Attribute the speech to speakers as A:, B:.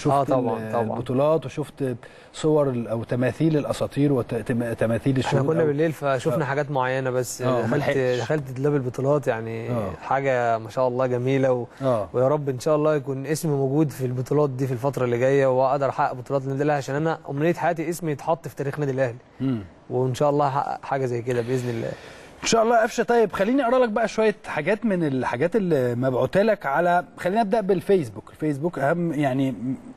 A: شفت
B: آه طبعاً، طبعاً.
A: البطولات وشفت صور ال- او تماثيل الاساطير وتماثيل
B: احنا
A: الشهود
B: كنا
A: أو-
B: بالليل فشفنا
A: ف-
B: حاجات معينه بس
A: آه، ما
B: دخلت
A: لحقتش.
B: دخلت دولاب البطولات يعني
A: آه.
B: حاجه ما شاء الله جميله و...
A: اه
B: ويا رب ان شاء الله يكون اسمي موجود في البطولات دي في الفتره اللي جايه واقدر احقق بطولات النادي الاهلي عشان انا امنيه حياتي اسمي يتحط في تاريخ النادي الاهلي
A: مم.
B: وان شاء الله احقق حاجه زي كده باذن الله
A: ان شاء الله قفشه طيب خليني اقرا لك بقى شويه حاجات من الحاجات اللي مبعوته لك على خلينا نبدا بالفيسبوك الفيسبوك اهم يعني